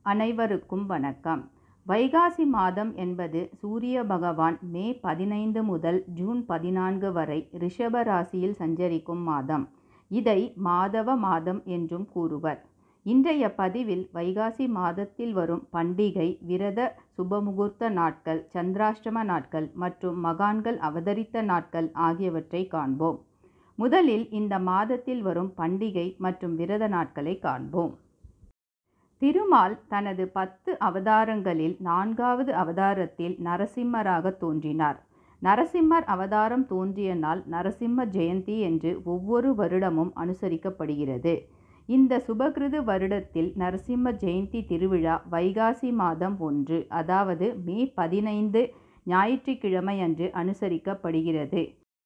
அனைவருக்கும் வணக்கம் வைகாசி மாதம் என்பது சூரிய பகவான் மே பதினைந்து முதல் ஜூன் பதினான்கு வரை ரிஷப ராசியில் சஞ்சரிக்கும் மாதம் இதை மாதவ மாதம் என்றும் கூறுவர் இன்றைய பதிவில் வைகாசி மாதத்தில் வரும் பண்டிகை விரத சுபமுகூர்த்த நாட்கள் சந்திராஷ்டம நாட்கள் மற்றும் மகான்கள் அவதரித்த நாட்கள் ஆகியவற்றை காண்போம் முதலில் இந்த மாதத்தில் வரும் பண்டிகை மற்றும் விரத நாட்களை காண்போம் திருமால் தனது பத்து அவதாரங்களில் நான்காவது அவதாரத்தில் நரசிம்மராக தோன்றினார் நரசிம்மர் அவதாரம் தோன்றிய நாள் நரசிம்ம ஜெயந்தி என்று ஒவ்வொரு வருடமும் அனுசரிக்கப்படுகிறது இந்த சுபகிருது வருடத்தில் நரசிம்ம ஜெயந்தி திருவிழா வைகாசி மாதம் ஒன்று அதாவது மே பதினைந்து ஞாயிற்றுக்கிழமை அன்று அனுசரிக்கப்படுகிறது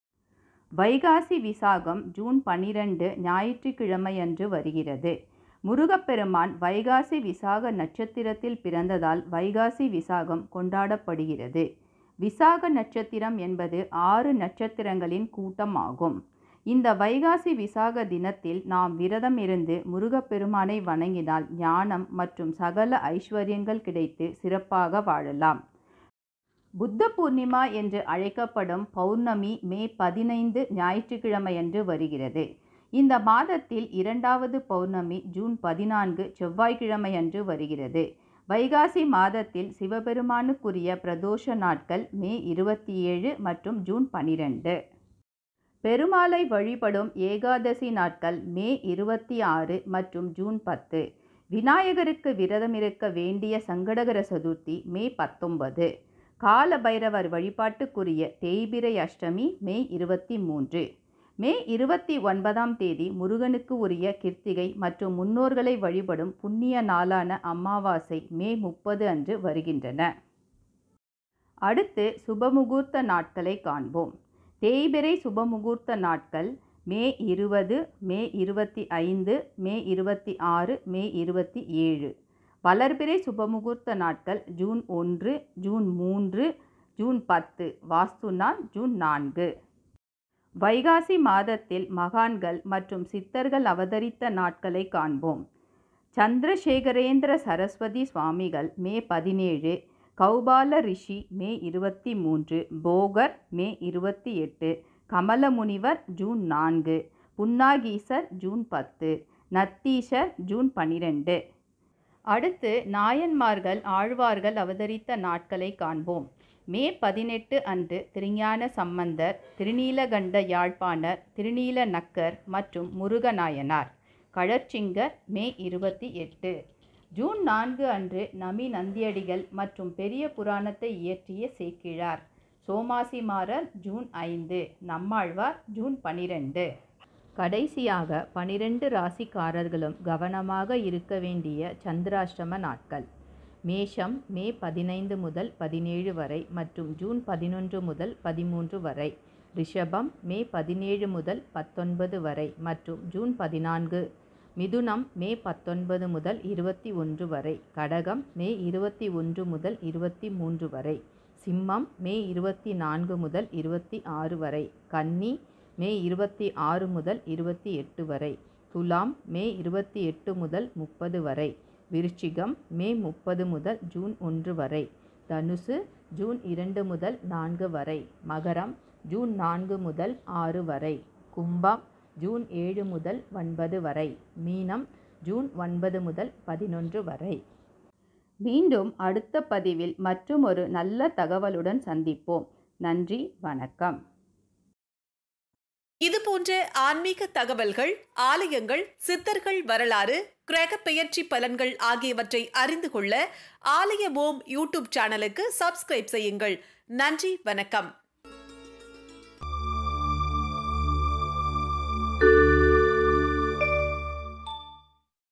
வைகாசி விசாகம் ஜூன் பனிரெண்டு ஞாயிற்றுக்கிழமையன்று வருகிறது முருகப்பெருமான் வைகாசி விசாக நட்சத்திரத்தில் பிறந்ததால் வைகாசி விசாகம் கொண்டாடப்படுகிறது விசாக நட்சத்திரம் என்பது ஆறு நட்சத்திரங்களின் கூட்டம் ஆகும் இந்த வைகாசி விசாக தினத்தில் நாம் விரதம் இருந்து முருகப்பெருமானை வணங்கினால் ஞானம் மற்றும் சகல ஐஸ்வர்யங்கள் கிடைத்து சிறப்பாக வாழலாம் புத்த பூர்ணிமா என்று அழைக்கப்படும் பௌர்ணமி மே பதினைந்து ஞாயிற்றுக்கிழமையன்று வருகிறது இந்த மாதத்தில் இரண்டாவது பௌர்ணமி ஜூன் பதினான்கு செவ்வாய்க்கிழமையன்று வருகிறது வைகாசி மாதத்தில் சிவபெருமானுக்குரிய பிரதோஷ நாட்கள் மே இருபத்தி ஏழு மற்றும் ஜூன் பனிரெண்டு பெருமாளை வழிபடும் ஏகாதசி நாட்கள் மே இருபத்தி ஆறு மற்றும் ஜூன் பத்து விநாயகருக்கு விரதமிருக்க வேண்டிய சங்கடகர சதுர்த்தி மே பத்தொன்பது கால பைரவர் வழிபாட்டுக்குரிய தேய்பிரை அஷ்டமி மே இருபத்தி மூன்று மே இருபத்தி ஒன்பதாம் தேதி முருகனுக்கு உரிய கிருத்திகை மற்றும் முன்னோர்களை வழிபடும் புண்ணிய நாளான அமாவாசை மே முப்பது அன்று வருகின்றன அடுத்து சுபமுகூர்த்த நாட்களை காண்போம் தேய்பிரை சுபமுகூர்த்த நாட்கள் மே இருபது மே இருபத்தி ஐந்து மே இருபத்தி ஆறு மே இருபத்தி ஏழு வளர்பிறை சுபமுகூர்த்த நாட்கள் ஜூன் ஒன்று ஜூன் மூன்று ஜூன் பத்து வாஸ்து நாள் ஜூன் நான்கு வைகாசி மாதத்தில் மகான்கள் மற்றும் சித்தர்கள் அவதரித்த நாட்களை காண்போம் சந்திரசேகரேந்திர சரஸ்வதி சுவாமிகள் மே பதினேழு கௌபால ரிஷி மே இருபத்தி மூன்று போகர் மே இருபத்தி எட்டு கமலமுனிவர் ஜூன் நான்கு புன்னாகீசர் ஜூன் பத்து நத்தீஷர் ஜூன் பனிரெண்டு அடுத்து நாயன்மார்கள் ஆழ்வார்கள் அவதரித்த நாட்களை காண்போம் மே பதினெட்டு அன்று திருஞான சம்பந்தர் திருநீலகண்ட யாழ்ப்பாணர் திருநீல நக்கர் மற்றும் முருகநாயனார் கழற்சிங்கர் மே இருபத்தி எட்டு ஜூன் நான்கு அன்று நமி நந்தியடிகள் மற்றும் பெரிய புராணத்தை இயற்றிய சேக்கிழார் சோமாசிமாரர் ஜூன் ஐந்து நம்மாழ்வார் ஜூன் பனிரெண்டு கடைசியாக பனிரெண்டு ராசிக்காரர்களும் கவனமாக இருக்க வேண்டிய சந்திராஷ்டம நாட்கள் மேஷம் மே பதினைந்து முதல் பதினேழு வரை மற்றும் ஜூன் பதினொன்று முதல் பதிமூன்று வரை ரிஷபம் மே பதினேழு முதல் பத்தொன்பது வரை மற்றும் ஜூன் பதினான்கு மிதுனம் மே பத்தொன்பது முதல் இருபத்தி ஒன்று வரை கடகம் மே இருபத்தி ஒன்று முதல் இருபத்தி மூன்று வரை சிம்மம் மே இருபத்தி நான்கு முதல் இருபத்தி ஆறு வரை கன்னி மே இருபத்தி ஆறு முதல் இருபத்தி எட்டு வரை துலாம் மே இருபத்தி எட்டு முதல் முப்பது வரை விருச்சிகம் மே முப்பது முதல் ஜூன் ஒன்று வரை தனுசு ஜூன் இரண்டு முதல் நான்கு வரை மகரம் ஜூன் நான்கு முதல் ஆறு வரை கும்பம் ஜூன் ஏழு முதல் ஒன்பது வரை மீனம் ஜூன் ஒன்பது முதல் பதினொன்று வரை மீண்டும் அடுத்த பதிவில் மற்றும் ஒரு நல்ல தகவலுடன் சந்திப்போம் நன்றி வணக்கம் இது போன்ற ஆன்மீக தகவல்கள் ஆலயங்கள் சித்தர்கள் வரலாறு கிரக பெயர்ச்சி பலன்கள் ஆகியவற்றை அறிந்து கொள்ள ஆலய ஓம் யூடியூப் சேனலுக்கு சப்ஸ்கிரைப் செய்யுங்கள் நன்றி வணக்கம்